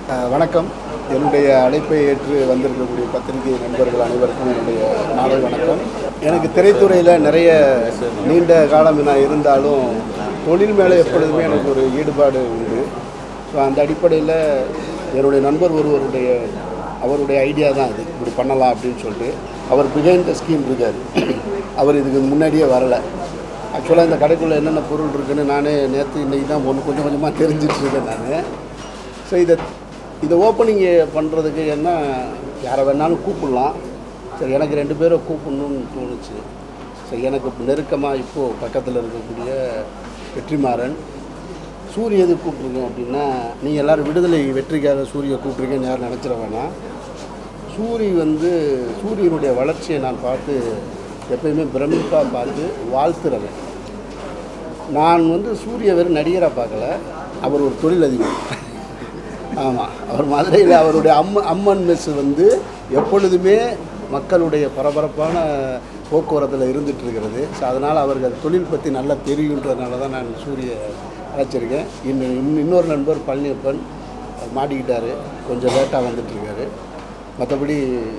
அஹ், வணக்கம் என்னுடைய அழைப்பை ஏற்று வந்திருக்கக்கூடிய பத்திரிகை நண்பர்கள் அனைவருக்கும் என்னுடைய மாலை வணக்கம் எனக்கு திரைத்துறையில் நிறைய நீண்ட காலம் நான் இருந்தாலும் தொழில் மேலே எப்பொழுதுமே எனக்கு ஒரு ஈடுபாடு உண்டு ஸோ அந்த அடிப்படையில் என்னுடைய நண்பர் ஒருவருடைய அவருடைய ஐடியா தான் அது இப்படி பண்ணலாம் அப்படின்னு சொல்லிட்டு அவர் பிகைண்ட் த ஸ்கீம் இருக்கார் அவர் இதுக்கு முன்னாடியே வரலை ஆக்சுவலாக இந்த கடைக்குள்ளே என்னென்ன பொருள் இருக்குன்னு நானே நேற்று இன்றைக்கி தான் ஒன்று கொஞ்சம் கொஞ்சமாக தெரிஞ்சிட்டு இருக்கேன் நான் ஸோ இதை இதை ஓப்பனிங் பண்ணுறதுக்கு என்ன யாரை வேணாலும் கூப்பிடலாம் சரி எனக்கு ரெண்டு பேரை கூப்பிடணும்னு தோணுச்சு சரி எனக்கு நெருக்கமாக இப்போது பக்கத்தில் இருக்கக்கூடிய வெற்றிமாறன் சூரிய எது கூப்பிட்ருக்கோம் அப்படின்னா நீங்கள் எல்லோரும் விடுதலை வெற்றிக்காக சூரிய கூப்பிட்ருக்கேன்னு யாரும் நினச்சிட வேணாம் சூரி வந்து சூரியனுடைய வளர்ச்சியை நான் பார்த்து எப்பயுமே பிரமிப்பாக பார்த்து வாழ்த்துறவன் நான் வந்து சூரிய வெறும் நடிகராக பார்க்கல அவர் ஒரு தொழிலதிபர் ஆமாம் அவர் மதுரையில் அவருடைய அம்ம அம்மன் மெஸ் வந்து எப்பொழுதுமே மக்களுடைய பரபரப்பான போக்குவரத்தில் இருந்துட்டு இருக்கிறது ஸோ அதனால் அவருக்கு அது தொழில் பற்றி நல்லா தெரியுன்றதுனால தான் நான் சூரிய அழைச்சிருக்கேன் இன்னும் இன்னும் இன்னொரு நண்பர் பழனியப்பன் மாட்டிக்கிட்டாரு கொஞ்சம் லேட்டாக வந்துட்டுருக்காரு மற்றபடி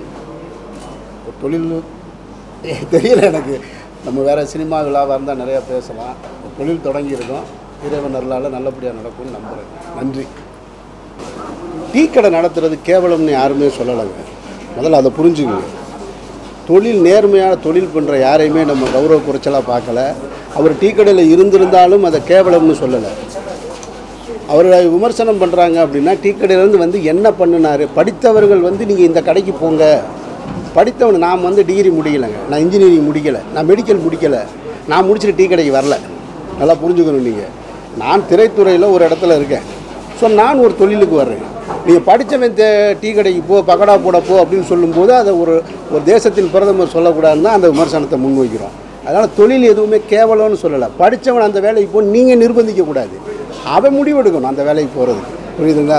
ஒரு தொழில் தெரியல எனக்கு நம்ம வேறு சினிமா விழாவாக இருந்தால் நிறையா பேசலாம் ஒரு தொழில் தொடங்கியிருக்கோம் இறைவன் அருளால் நல்லபடியாக நடக்கும்னு நம்புகிறேன் நன்றி டீ கடை நடத்துறது கேவலம்னு யாருமே சொல்லலைங்க முதல்ல அதை புரிஞ்சுக்கங்க தொழில் நேர்மையான தொழில் பண்ணுற யாரையுமே நம்ம கௌரவ குறைச்சலாக பார்க்கல அவர் டீ கடையில் இருந்திருந்தாலும் அதை கேவலம்னு சொல்லலை அவரை விமர்சனம் பண்ணுறாங்க அப்படின்னா டீ கடையிலேருந்து வந்து என்ன பண்ணினார் படித்தவர்கள் வந்து நீங்கள் இந்த கடைக்கு போங்க படித்தவன் நான் வந்து டிகிரி முடிக்கலைங்க நான் இன்ஜினியரிங் முடிக்கலை நான் மெடிக்கல் முடிக்கலை நான் முடிச்சுட்டு டீ கடைக்கு வரல நல்லா புரிஞ்சுக்கணும் நீங்கள் நான் திரைத்துறையில் ஒரு இடத்துல இருக்கேன் ஸோ நான் ஒரு தொழிலுக்கு வர்றேன் நீங்கள் படித்தவன் தே டீ கடைக்கு போ பக்கடா போட போ அப்படின்னு சொல்லும்போது அதை ஒரு ஒரு தேசத்தின் பிரதமர் சொல்லக்கூடாதுன்னு தான் அந்த விமர்சனத்தை முன்வைக்கிறோம் அதனால் தொழில் எதுவுமே கேவலம்னு சொல்லலை படித்தவன் அந்த வேலைக்கு போ நீங்கள் நிர்பந்திக்கக்கூடாது அவன் முடிவெடுக்கணும் அந்த வேலைக்கு போகிறதுக்கு புரியுதுங்களா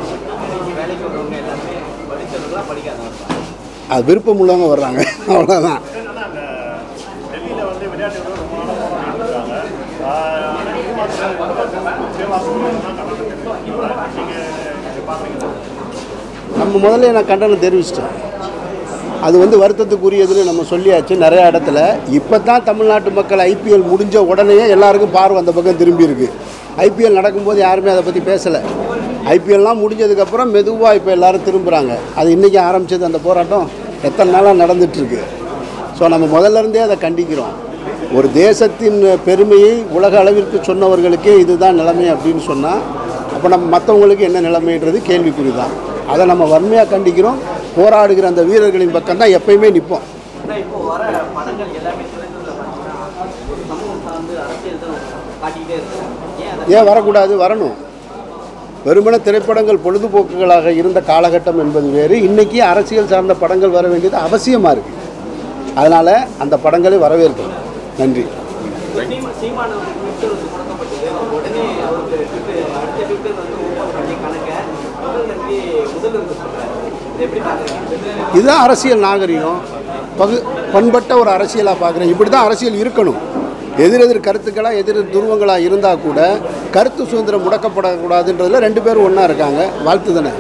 அது விருப்பம் உள்ளவங்க வர்றாங்க அவ்வளோதான் என்னன்னா அந்த டெல்லியில வந்து விளையாட்டு வீரர்கள் ரொம்ப நாளா போராடிட்டு இருக்காங்க ஆஹ் ஆனா ஏமாத்துறாங்க. சேவாசனம் தான் கண்டனம் தெரிவிக்கிறாங்க. நீங்க இதை பாக்குறீங்களா? நம்ம முதல்ல நான் கண்டனம் தெரிவிச்சிட்டேன் அது வந்து வருத்தத்துக்குரியதுன்னு நம்ம சொல்லியாச்சு நிறைய இடத்துல இப்போ தான் தமிழ்நாட்டு மக்கள் ஐபிஎல் முடிஞ்ச உடனே எல்லாருக்கும் பார்வை அந்த பக்கம் திரும்பி இருக்கு ஐபிஎல் நடக்கும்போது யாருமே அதை பற்றி பேசலை ஐபிஎல்லாம் முடிஞ்சதுக்கப்புறம் மெதுவாக இப்போ எல்லாரும் திரும்புகிறாங்க அது இன்றைக்கி ஆரம்பிச்சது அந்த போராட்டம் எத்தனை நாளாக நடந்துட்டுருக்கு ஸோ நம்ம முதல்ல இருந்தே அதை கண்டிக்கிறோம் ஒரு தேசத்தின் பெருமையை உலக அளவிற்கு சொன்னவர்களுக்கே இதுதான் நிலைமை அப்படின்னு சொன்னால் அப்போ நம்ம மற்றவங்களுக்கு என்ன நிலைமைன்றது கேள்விக்குறி தான் அதை நம்ம வன்மையாக கண்டிக்கிறோம் போராடுகிற அந்த வீரர்களின் பக்கம் தான் எப்பயுமே நிற்போம் ஆனால் இப்போ வர படங்கள் எல்லாமே திரைத்துறையில் பார்த்தீங்கன்னா ஒரு சமூகம் சார்ந்து அரசியல் தான் காட்டிக்கிட்டே இருக்காங்க ஏன் அதை ஏன் வரக்கூடாது வரணும் வெறுமன திரைப்படங்கள் பொழுதுபோக்குகளாக இருந்த காலகட்டம் என்பது வேறு இன்றைக்கி அரசியல் சார்ந்த படங்கள் வர வேண்டியது அவசியமாக இருக்குது அதனால் அந்த படங்களை வரவேற்கிறோம் நன்றி சீமா சீமான ட்விட்டர் வந்து முடக்கப்பட்டது உடனே அவருக்கு ட்விட்டர் அடுத்த ட்விட்டர் வந்து ஓப்பன் பண்ணி கணக்க முதல் நம்பி முதல் இருந்து சொல்கிறாரு இதை எப்படி பார்க்குறீங்க இதுதான் அரசியல் நாகரிகம் பகு பண்பட்ட ஒரு அரசியலாக பார்க்குறேன் இப்படி தான் அரசியல் இருக்கணும் எதிரெதிர் கருத்துக்களாக எதிர் துருவங்களாக இருந்தால் கூட கருத்து சுதந்திரம் முடக்கப்படக்கூடாதுன்றதுல ரெண்டு பேரும் ஒன்றா இருக்காங்க வாழ்த்து தானே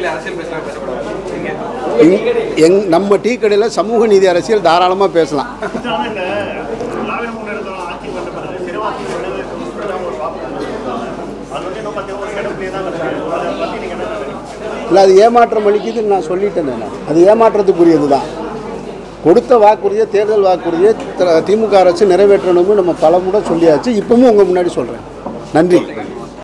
எங் எங் நம்ம டீ கடையில் சமூக நீதி அரசியல் தாராளமாக பேசலாம் ஆனா இந்த திராவிட முன்னேற்றம் ஆட்சி வந்த பிறகு சிறுவாசி ஒரு வாக்கு கொடுத்திருக்காங்க. அது வந்து இன்னும் பார்த்தீங்கன்னா ஒரு கிடப்பிலே தான் இருக்கு. அதை பத்தி நீங்க என்ன நினைக்கிறீங்க? இல்லை அது ஏமாற்றம் அளிக்குதுன்னு நான் சொல்லிட்டேன் நான் அது ஏமாற்றத்துக்குரியது தான் கொடுத்த வாக்குறுதியை தேர்தல் வாக்குறுதியை த- திமுக அரசு நிறைவேற்றணும்னு நம்ம பலமுறை சொல்லியாச்சு இப்பவும் உங்கள் முன்னாடி சொல்கிறேன் நன்றி